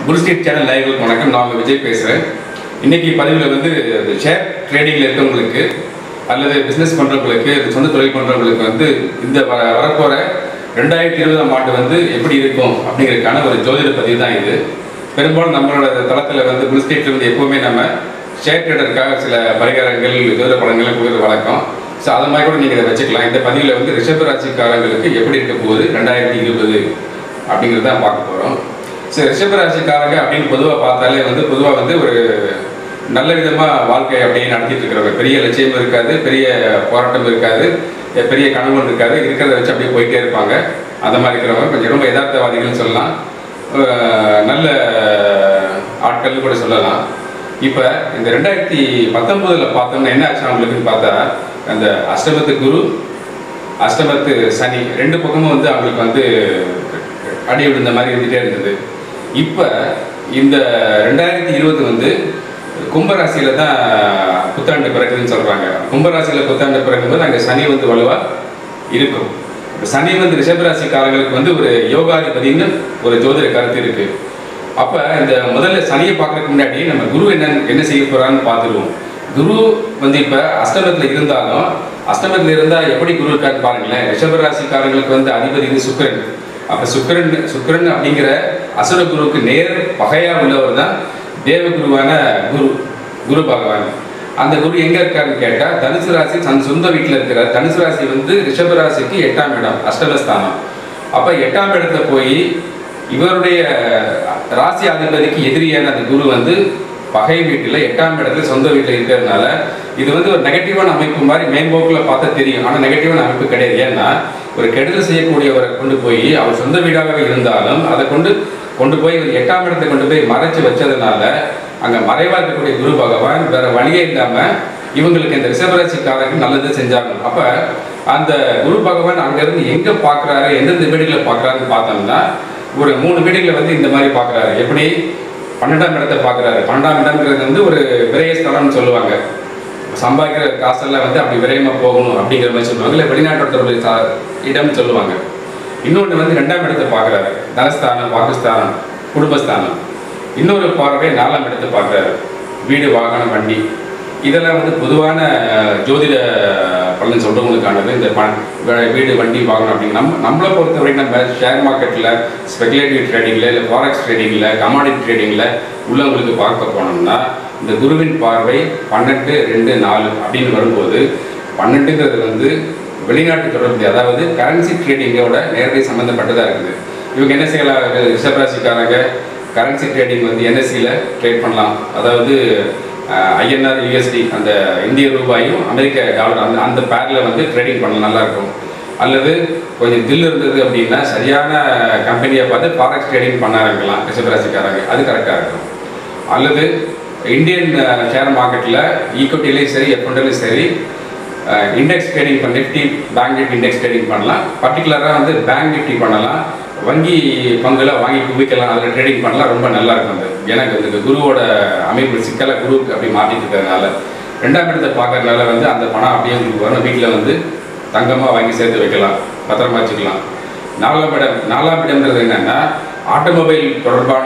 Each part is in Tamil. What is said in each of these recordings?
புல் ஸ்ட்ரீட் சேனல் நேயர்களுக்கு வணக்கம் நான் உங்க விஜய் பேசுகிறேன் இன்னைக்கு பதிவில் வந்து இந்த ஷேர் ட்ரேடிங்கில் இருக்கவங்களுக்கு அல்லது பிஸ்னஸ் பண்ணுறவங்களுக்கு சொந்த தொழில் பண்ணுறவங்களுக்கு வந்து இந்த வர வரப்போகிற ரெண்டாயிரத்தி இருபதாம் ஆண்டு வந்து எப்படி இருக்கும் அப்படிங்கிறதுக்கான ஒரு ஜோதிட பதிவு தான் இது பெரும்பாலும் நம்மளோட தளத்தில் வந்து புல் ஸ்ட்ரீட்ல வந்து எப்போவுமே நம்ம ஷேர் ட்ரேடருக்காக சில பரிகாரங்கள் ஜோதிட படங்கள்லாம் கொடுக்குற வழக்கம் ஸோ அது மாதிரி கூட நீங்கள் இதை வச்சுக்கலாம் இந்த பதிவில் வந்து ரிஷப ராசிக்காரங்களுக்கு எப்படி இருக்க போகுது ரெண்டாயிரத்தி இருபது அப்படிங்கிறத தான் பார்க்க போகிறோம் சரி ரிஷபராசிக்காரங்க அப்படின்னு பொதுவாக பார்த்தாலே வந்து பொதுவாக வந்து ஒரு நல்ல விதமாக வாழ்க்கை அப்படியே நடத்திட்டு இருக்கிறவங்க பெரிய லட்சியம் இருக்காது பெரிய போராட்டம் இருக்காது எ- பெரிய கனவு இருக்காது இருக்கிறத வச்சு அப்படியே போயிட்டே இருப்பாங்க அந்த மாதிரி இருக்கிறவங்க கொஞ்சம் ரொம்ப யதார்த்தவாதிகள்னு சொல்லலாம் அஹ் நல்ல ஆட்கள்னு கூட சொல்லலாம் இப்போ இந்த ரெண்டாயிரத்தி பத்தொம்போதில் பார்த்தோம்னா என்ன ஆச்சு அவங்களுக்குன்னு பார்த்தா அந்த அஷ்டமத்து குரு அஷ்டமத்து சனி ரெண்டு பக்கமும் வந்து அவங்களுக்கு வந்து அடி விழுந்த மாதிரி இருந்துகிட்டே இருந்தது இப்போ இந்த ரெண்டாயிரத்தி இருபது வந்து கும்பராசியில் தான் புத்தாண்டு பிறகுதுன்னு சொல்கிறாங்க கும்பராசியில் புத்தாண்டு பிறகும்போது அங்கே சனி வந்து வலுவாக இருக்கும் இப்ப சனி வந்து ரிஷபராசிக்காரங்களுக்கு வந்து ஒரு யோகாதிபதின்னு ஒரு ஜோதிட கருத்து இருக்கு அப்ப இந்த முதல்ல சனியை பார்க்கறதுக்கு முன்னாடி நம்ம குரு என்ன என்ன செய்ய போறான்னு பார்த்துருவோம் குரு வந்து இப்ப அஷ்டமத்துல இருந்தாலும் அஷ்டமத்துல இருந்தா எப்படி குரு இருக்கான்னு பாருங்களேன் ரிஷபராசிக்காரங்களுக்கு வந்து அதிபதி வந்து சுக்கிரன் அப்ப சுக்கிரன் சுக்கிரன் அப்படிங்கிற அசுர குருவுக்கு நேர் பகையா உள்ளவர் தான் தேவகுருவான குரு குரு பகவான் அந்த குரு எங்க இருக்காருன்னு கேட்டா தனுசு ராசி தன் சொந்த வீட்டுல இருக்கிறார் தனுசு ராசி வந்து ரிஷப ராசிக்கு எட்டாம் இடம் அஷ்டமஸ்தானம் அப்ப எட்டாம் இடத்துல போய் இவருடைய ராசி அதிபதிக்கு எதிரியான அந்த குரு வந்து பகை வீட்டுல எட்டாம் இடத்துல சொந்த வீட்டுல இருக்கிறதுனால இது வந்து ஒரு நெகட்டிவான அமைப்பு மாதிரி மேம்போக்கில் பார்த்தா தெரியும் ஆனா நெகட்டிவான அமைப்பு கிடையாது ஏன்னா ஒரு கெடுதல் செய்யக்கூடியவரை கொண்டு போய் அவர் சொந்த வீடாகவே இருந்தாலும் அதை கொண்டு கொண்டு போய் ஒரு எட்டாம் இடத்தை கொண்டு போய் மறைச்சு வச்சதுனால அங்க மறைவா இருக்கக்கூடிய குரு பகவான் வேற வழியே இல்லாம இவங்களுக்கு இந்த ரிஷபராசிக்காரருக்கு நல்லது செஞ்சாங்க அப்ப அந்த குரு பகவான் அங்க இருந்து எங்க பாக்குறாரு எந்தெந்த வீடுகளை பாக்குறாருன்னு பார்த்தோம்னா ஒரு மூணு வீடுகளை வந்து இந்த மாதிரி பாக்குறாரு எப்படி பன்னெண்டாம் இடத்தை பாக்குறாரு பன்னெண்டாம் இடம்ங்கிறது வந்து ஒரு விரயஸ்தலம்னு சொல்லுவாங்க சம்பாதிக்கிற காசெல்லாம் வந்து அப்படி விரயமா போகணும் அப்படிங்கிற மாதிரி சொல்லுவாங்க இல்லை வெளிநாட்டோட சா- இடம்னு சொல்லுவாங்க இன்னொன்று வந்து ரெண்டாம் இடத்தை பார்க்குறாரு தனஸ்தானம் பாகிஸ்தானம் குடும்பஸ்தானம் இன்னொரு பார்வை நாலாம் இடத்தை பார்க்குறாரு வீடு வாகனம் வண்டி இதெல்லாம் வந்து பொதுவான அஹ், ஜோதிட பலன் சொல்கிறவங்களுக்கானது இந்த ப வே- வீடு வண்டி வாகனம் அப்படிங்க நம்ம நம்மளை பொறுத்தவரை நம்ம ஷேர் மார்க்கெட்டில் ஸ்பெகுலேட்டிவ் ட்ரேடிங்கில் இல்லை ஃபாரெக்ஸ் ட்ரேடிங்கில் கமாடிட்டி ட்ரேடிங்கில் உள்ளவங்களுக்கு பார்க்க போனோம்னா இந்த குருவின் பார்வை பன்னெண்டு ரெண்டு நாலு அப்படின்னு வரும்போது பன்னெண்டுங்கிறது வந்து வெளிநாட்டு தொடர்பு அதாவது கரன்சி ட்ரேடிங்கோட நேரடி சம்மந்தப்பட்டதாக இருக்குது இவங்க என்ன செய்யலாம் ரிஷபராசிக்காரங்க கரன்சி ட்ரேடிங் வந்து என்எஸ்சியில் ட்ரேட் பண்ணலாம் அதாவது ஐஎன்ஆர் யூஎஸ்டி அந்த இந்திய ரூபாயும் அமெரிக்க டாலர் அந்த அந்த பேரில் வந்து ட்ரேடிங் பண்ணலாம் நல்லா இருக்கும் அல்லது கொஞ்சம் தில் இருந்தது அப்படின்னா சரியான கம்பெனியை பார்த்து ஃபாரெக்ஸ் ட்ரேடிங் பண்ண ஆரம்பிக்கலாம் ரிஷபராசிக்காரங்க அது கரெக்டாக இருக்கும் அல்லது இந்தியன் ஷேர் மார்க்கெட்டில் ஈக்விட்டிலையும் சரி எஃப்எண்ட்லையும் சரி இண்டெக்ஸ் ட்ரேடிங் பண்ண Nifty bank Nifty index trading பண்ணலாம் பர்டிகுலராக வந்து பேங்க் நிஃப்டி பண்ணலாம் வங்கி பங்குல வாங்கி குவிக்கலாம் அதில் ட்ரேடிங் பண்ணலாம் ரொம்ப நல்லா இருக்கும் அது எனக்கு வந்து இந்த குருவோட அமைப்பு சிக்கலை குருவுக்கு அப்படி மாட்டிட்டு இருக்கிறதுனால ரெண்டாம் இடத்தை பார்க்கறதுனால வந்து அந்த பணம் அப்படியே உங்களுக்கு வரும் வீட்டில் வந்து தங்கமாக வாங்கி சேர்த்து வைக்கலாம் பத்திரமா வச்சுக்கலாம் நாலாம் இடம் நாலாம் இடம்ன்றது என்னன்னா ஆட்டோமொபைல் தொடர்பான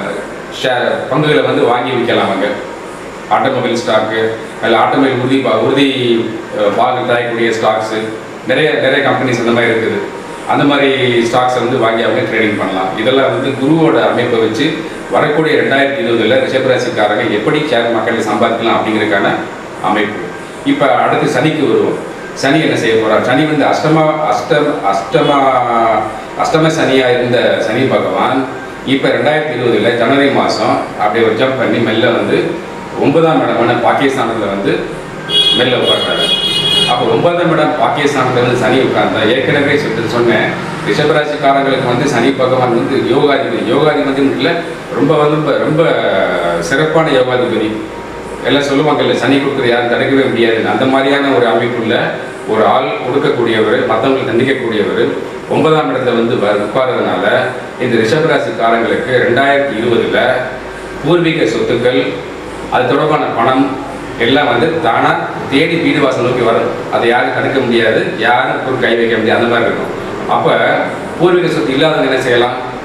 ஷேர் பங்குகளை வந்து வாங்கி விற்கலாம் அங்கே ஆட்டோமொபைல் ஸ்டாக்கு அதில் ஆட்டோமொபைல் உறுதி பா உறுதி அஹ், பாகம் தரக்கூடிய ஸ்டாக்ஸு நிறைய நிறைய கம்பெனிஸ் அந்த மாதிரி இருக்குது அந்த மாதிரி ஸ்டாக்ஸை வந்து வாங்கி அவங்க ட்ரேடிங் பண்ணலாம் இதெல்லாம் வந்து குருவோட அமைப்பை வச்சு வரக்கூடிய ரெண்டாயிரத்தி இருபதுல ரிஷபராசிக்காரங்க எப்படி ஷேர் மார்க்கெட்டில் சம்பாதிக்கலாம் அப்படிங்கிறதுக்கான அமைப்பு இப்போ அடுத்து சனிக்கு வருவோம் சனி என்ன செய்ய போறார் சனி வந்து அஷ்டமா அஷ்டம் அஷ்டமா அஷ்டம சனியா இருந்த சனி பகவான் இப்போ ரெண்டாயிரத்தி இருபதுல ஜனவரி மாதம் அப்படியே ஒரு ஜம்ப் பண்ணி மெல்ல வந்து ஒன்பதாம் இடமான பாகிஸ்தானத்தில் வந்து மெல்ல உட்கார்றாரு அப்போ ஒன்பதாம் இடம் பாகிஸ்தானத்தில் வந்து சனி உட்கார்ந்தா ஏற்கனவே சொல்லிட்டு சொன்னேன் ரிஷபராசிக்காரங்களுக்கு வந்து சனி பகவான் வந்து யோகாதிபதி யோகாதிபதி இல்லை ரொம்ப ரொம்ப ரொம்ப சிறப்பான யோகாதிபதி எல்லாம் சொல்லுவாங்கல்ல சனி கொடுக்குறது யாரும் தடுக்கவே முடியாது அந்த மாதிரியான ஒரு அமைப்புள்ள ஒரு ஆள் கொடுக்கக்கூடியவர் மற்றவங்களை தண்டிக்கக்கூடியவர் ஒன்பதாம் இடத்துல வந்து வ- உட்கார்றதுனால இந்த ரிஷபராசிக்காரங்களுக்கு ரெண்டாயிரத்தி இருபதுல பூர்வீக சொத்துக்கள் அது தொடர்பான பணம் எல்லாம் வந்து தானா தேடி வீடு வாசல் நோக்கி வரும் அதை யாரும் தடுக்க முடியாது யாரும் ஒரு கை வைக்க முடியாது அந்த மாதிரி இருக்கும் அப்போ பூர்வீக சொத்து இல்லாதவங்க என்ன செய்யலாம்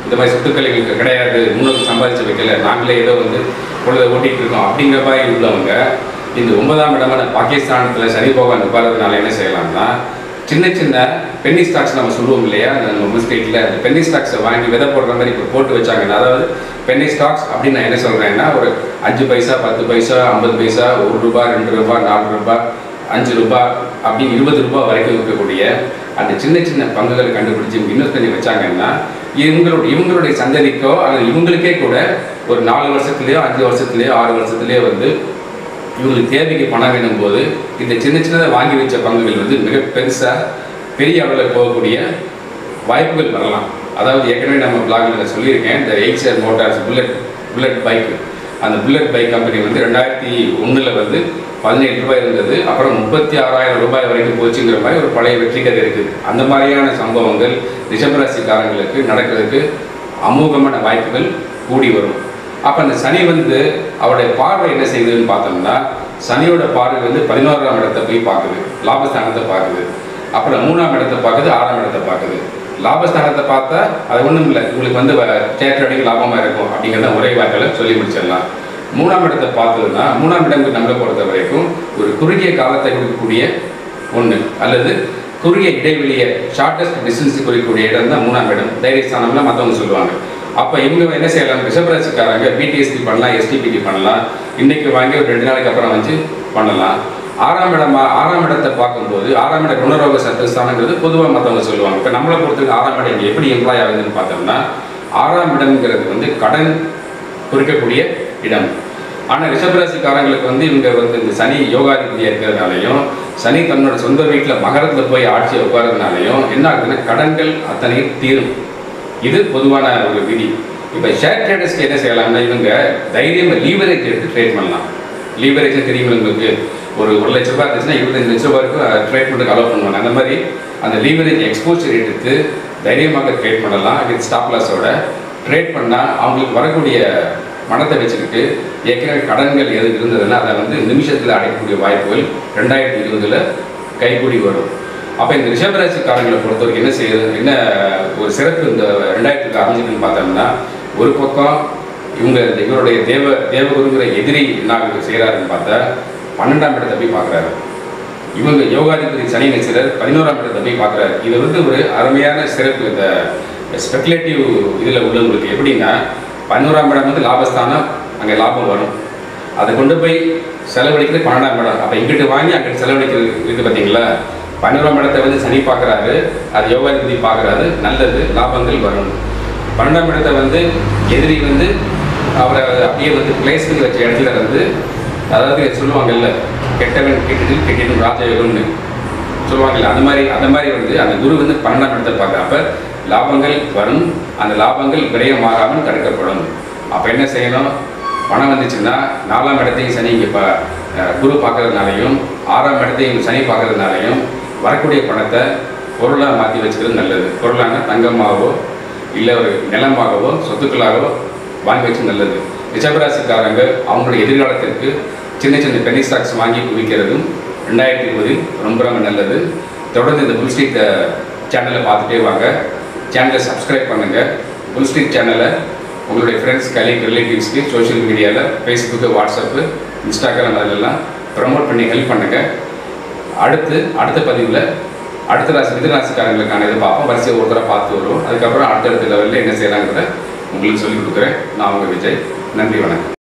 இந்த மாதிரி சொத்துக்கள் எங்களுக்கு கிடையாது முன்னோக்கு சம்பாதிச்சு வைக்கல நாங்களே ஏதோ வந்து பொழுதை ஓட்டிகிட்டு இருக்கோம் அப்படிங்கிற மாதிரி உள்ளவங்க இந்த ஒன்பதாம் இடமான பாகிஸ்தானத்தில் சனி பகவான் உட்காரதுனால என்ன செய்யலாம்னா சின்ன சின்ன பென்னி ஸ்டாக்ஸ் நம்ம சொல்லுவோம் இல்லையா அந்த நம்ம ஸ்டேட்டில் அந்த பென்னி ஸ்டாக்ஸை வாங்கி விதை போடுற மாதிரி இப்போ போட்டு வச்சாங்கன்னா அதாவது பென்னி ஸ்டாக்ஸ் அப்படின்னு நான் என்ன சொல்கிறேன்னா ஒரு அஞ்சு பைசா பத்து பைசா ஐம்பது பைசா ஒரு ரூபாய் ரெண்டு ரூபாய் நாலு ரூபாய் அஞ்சு ரூபாய் அப்படி இருபது ரூபாய் வரைக்கும் இருக்கக்கூடிய அந்த சின்ன சின்ன பங்குகளை கண்டுபிடிச்சு இன்வெஸ்ட் பண்ணி வச்சாங்கன்னா இவங்களுடைய இவங்களுடைய சந்ததிக்கோ அல்லது இவங்களுக்கே கூட ஒரு நாலு வருஷத்துலேயோ அஞ்சு வருஷத்துலேயோ ஆறு வருஷத்துலேயோ வந்து இவங்களுக்கு தேவைக்கு பணம் வேணும் போது இந்த சின்ன சின்னதாக வாங்கி வச்ச பங்குகள் வந்து மிக பெருசாக பெரிய அளவில் போகக்கூடிய வாய்ப்புகள் வரலாம் அதாவது ஏற்கனவே நம்ம பிளாக்ல நான் சொல்லியிருக்கேன் இந்த Eicher motors bullet bullet bike அந்த புல்லட் பைக் கம்பெனி வந்து ரெண்டாயிரத்தி ஒன்றில் வந்து பதினேழு ரூபாய் இருந்தது அப்புறம் முப்பத்தி ஆறாயிரம் ரூபாய் வரைக்கும் போச்சுங்கிற மாதிரி ஒரு பழைய வெற்றி கதை இருக்குது அந்த மாதிரியான சம்பவங்கள் ரிஷபராசிக்காரங்களுக்கு நடக்கிறதுக்கு அமோகமான வாய்ப்புகள் கூடி வரும் அப்போ அந்த சனி வந்து அவருடைய பார்வை என்ன செய்யுதுன்னு பார்த்தோம்னா சனியோட பார்வை வந்து பதினோராம் இடத்தை போய் பார்க்குது லாபஸ்தானத்தை பார்க்குது அப்புறம் மூணாம் இடத்தை பார்க்குது ஆறாம் இடத்தை பார்க்குது லாபஸ்தானத்தை பார்த்தா அது ஒன்றும் இல்லை உங்களுக்கு வந்து தேட்டரடிக்கு லாபமாக இருக்கும் அப்படிங்கிறத ஒரே வார்த்தையில் சொல்லி முடிச்சிடலாம் மூணாம் இடத்தை பார்த்ததுன்னா மூணாம் இடம் நம்மளை பொறுத்த வரைக்கும் ஒரு குறுகிய காலத்தை கொடுக்கக்கூடிய ஒன்று அல்லது குறுகிய இடைவெளியை ஷார்ட்டஸ்ட் டிஸ்டன்ஸ் குறிக்கக்கூடிய இடம் தான் மூணாம் இடம் தைரியஸ்தானம்லாம் மற்றவங்க சொல்லுவாங்க அப்போ இவங்க என்ன செய்யலாம் ரிஷபராசிக்காரங்க பிடிஎஸ்டி பண்ணலாம் எஸ்டிபிடி பண்ணலாம் இன்னைக்கு வாங்கி ஒரு ரெண்டு நாளைக்கு அப்புறம் வச்சு பண்ணலாம் ஆறாம் இடமா ஆறாம் இடத்தை பார்க்கும்போது ஆறாம் இட குணரோக சத்தஸ்தானங்கிறது பொதுவாக மற்றவங்க சொல்லுவாங்க இப்போ நம்மளை பொறுத்தவரைக்கும் ஆறாம் இடம் இங்கே எப்படி எம்ப்ளாய் ஆகுதுன்னு பார்த்தோம்னா ஆறாம் இடம்ங்கிறது வந்து கடன் குறிக்கக்கூடிய இடம் ஆனால் ரிஷபராசிக்காரங்களுக்கு வந்து இவங்க வந்து இந்த சனி யோகாதிபதியாக இருக்கிறதுனாலையும் சனி தன்னோட சொந்த வீட்டில் மகரத்தில் போய் ஆட்சி உட்காரதுனாலையும் என்ன ஆகுதுன்னா கடன்கள் அத்தனையும் தீரும் இது பொதுவான ஒரு விதி இப்போ ஷேர் ட்ரேடர்ஸ்க்கு என்ன செய்யலாம்னா இவங்க தைரியமாக லீவரேஜ் எடுத்து ட்ரேட் பண்ணலாம் லீவரேஜ் தெரியும் உங்களுக்கு ஒரு ஒரு லட்ச ரூபாய் இருந்துச்சுன்னா இருபத்தஞ்சு லட்ச ரூபாய் வரைக்கும் ட்ரேட் பண்ணுறதுக்கு அலோவ் பண்ணுவாங்க அந்த மாதிரி அந்த லீவரேஜ் எக்ஸ்போசர் எடுத்து தைரியமாக ட்ரேட் பண்ணலாம் வித் ஸ்டாப் லாஸோட ட்ரேட் பண்ணால் அவங்களுக்கு வரக்கூடிய பணத்தை வச்சுக்கிட்டு ஏற்கனவே கடன்கள் எது இருந்ததுன்னா அதை வந்து நிமிஷத்தில் அடைக்கக்கூடிய வாய்ப்புகள் ரெண்டாயிரத்தி இருபதில் கைகூடி வரும் அப்போ இந்த ரிஷபராசிக்காரங்களை பொறுத்தவரைக்கும் என்ன செய்யுது என்ன ஒரு சிறப்பு இந்த ரெண்டாயிரத்துக்கு அமைஞ்சிருக்குன்னு பார்த்தோம்னா ஒரு பக்கம் இவங்க இந்த இவருடைய தேவ தேவகுருங்கிற எதிரி என்ன செய்கிறாருன்னு பார்த்தா பன்னெண்டாம் இடத்தை போய் பார்க்குறாரு இவங்க யோகாதிபதி சனி நட்சத்திரர் பதினோராம் இடத்தை போய் பார்க்குறாரு இது வந்து ஒரு அருமையான சிறப்பு இந்த ஸ்பெகுலேட்டிவ் இதில் உள்ளவங்களுக்கு எப்படின்னா பதினோராம் இடம் வந்து லாபஸ்தானம் அங்கே லாபம் வரும் அதை கொண்டு போய் செலவழிக்கிறது பன்னெண்டாம் இடம் அப்போ இங்கிட்டு வாங்கி அங்கிட்டு செலவழிக்கிறது இருக்குது பார்த்தீங்களா பதினோராம் இடத்தை வந்து சனி பார்க்குறாரு அது யோகாதிபதி பார்க்குறாரு நல்லது லாபங்கள் வரும் பன்னெண்டாம் இடத்தை வந்து எதிரி வந்து அவரை அப்படியே வந்து பிளேஸ்மெண்ட் வச்ச இடத்துல வந்து அதாவது சொல்லுவாங்கல்ல கெட்டவன் கெட்டதில் கெட்டிடும் ராஜயோகம்னு சொல்லுவாங்கல்ல அந்த மாதிரி அந்த மாதிரி வந்து அந்த குரு வந்து பன்னெண்டாம் இடத்தை பார்க்குறப்ப லாபங்கள் வரும் அந்த லாபங்கள் விரயமாகாமல் தடுக்கப்படும் அப்போ என்ன செய்யணும் பணம் வந்துச்சுன்னா நாலாம் இடத்தையும் சனி இங்கே பா அஹ் குரு பார்க்கறதுனாலையும் ஆறாம் இடத்தையும் சனி பார்க்கறதுனாலையும் வரக்கூடிய பணத்தை பொருளாக மாற்றி வச்சுக்கிறது நல்லது பொருளான தங்கமாகவோ இல்லை ஒரு நிலமாகவோ சொத்துக்களாகவோ வாங்கி வச்சு நல்லது ரிஷபராசிக்காரங்க அவங்களுடைய எதிர்காலத்திற்கு சின்ன சின்ன பெனி ஸ்டாக்ஸ் வாங்கி குவிக்கிறதும் ரெண்டாயிரத்தி இருபதில் ரொம்ப ரொம்ப நல்லது தொடர்ந்து இந்த புல் ஸ்ட்ரீட் சேனலை பார்த்துட்டே வாங்க சேனலை சப்ஸ்கிரைப் பண்ணுங்கள் புல் ஸ்ட்ரீட் சேனலை உங்களுடைய ஃப்ரெண்ட்ஸ் கலீக் ரிலேட்டிவ்ஸ்க்கு சோஷியல் மீடியாவில் ஃபேஸ்புக்கு வாட்ஸ்அப்பு இன்ஸ்டாகிராம் அதிலெல்லாம் ப்ரமோட் பண்ணி ஹெல்ப் பண்ணுங்கள் அடுத்து அடுத்த பதிவில் அடுத்த ராசி மிதராசிக்காரங்களுக்கான இதை பார்ப்போம் வரிசையை ஒரு தடவை பார்த்து வருவோம் அதுக்கப்புறம் அடுத்தடுத்த லெவலில் என்ன செய்யலாங்கிறத உங்களுக்கு சொல்லிக் கொடுக்குறேன் நான் உங்கள் விஜய் நன்றி வணக்கம்